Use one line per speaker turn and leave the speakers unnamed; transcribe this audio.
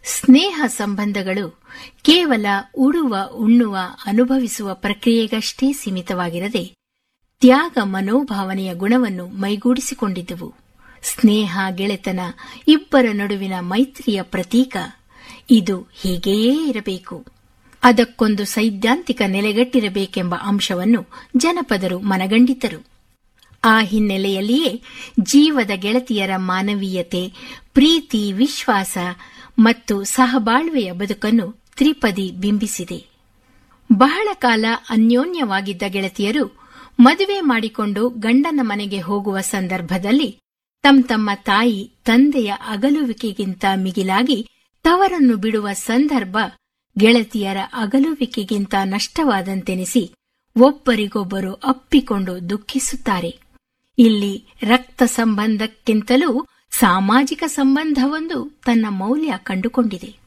ಸ್ನೇಹ ಸಂಬಂಧಗಳು ಕೇವಲ ಉಡುವ ಉಣ್ಣುವ ಅನುಭವಿಸುವ ಪ್ರಕ್ರಿಯೆಗಷ್ಟೇ ಸೀಮಿತವಾಗಿರದೆ ತ್ಯಾಗ ಮನೋಭಾವನೆಯ ಗುಣವನ್ನು ಮೈಗೂಡಿಸಿಕೊಂಡಿದ್ದವು ಸ್ನೇಹ ಗೆಳೆತನ ಇಬ್ಬರ ನಡುವಿನ ಮೈತ್ರಿಯ ಪ್ರತೀಕ ಇದು ಹೀಗೆಯೇ ಇರಬೇಕು ಅದಕ್ಕೊಂದು ಸೈದ್ಧಾಂತಿಕ ನೆಲೆಗಟ್ಟಿರಬೇಕೆಂಬ ಅಂಶವನ್ನು ಜನಪದರು ಮನಗಂಡಿದ್ದರು ಆ ಹಿನ್ನೆಲೆಯಲ್ಲಿಯೇ ಜೀವದ ಗೆಳತಿಯರ ಮಾನವೀಯತೆ ಪ್ರೀತಿ ವಿಶ್ವಾಸ ಮತ್ತು ಸಹಬಾಳ್ವೆಯ ಬದುಕನ್ನು ತ್ರಿಪದಿ ಬಿಂಬಿಸಿದೆ ಬಹಳ ಕಾಲ ಅನ್ಯೋನ್ಯವಾಗಿದ್ದ ಗೆಳತಿಯರು ಮದುವೆ ಮಾಡಿಕೊಂಡು ಗಂಡನ ಮನೆಗೆ ಹೋಗುವ ಸಂದರ್ಭದಲ್ಲಿ ತಮ್ಮ ತಮ್ಮ ತಾಯಿ ತಂದೆಯ ಅಗಲುವಿಕೆಗಿಂತ ಮಿಗಿಲಾಗಿ ತವರನ್ನು ಬಿಡುವ ಸಂದರ್ಭ ಗೆಳತಿಯರ ಅಗಲುವಿಕೆಗಿಂತ ನಷ್ಟವಾದಂತೆನಿಸಿ ಒಬ್ಬರಿಗೊಬ್ಬರು ಅಪ್ಪಿಕೊಂಡು ದುಃಖಿಸುತ್ತಾರೆ ಇಲ್ಲಿ ರಕ್ತ ಸಂಬಂಧಕ್ಕಿಂತಲೂ ಸಾಮಾಜಿಕ ಸಂಬಂಧವೊಂದು ತನ್ನ ಮೌಲ್ಯ ಕಂಡುಕೊಂಡಿದೆ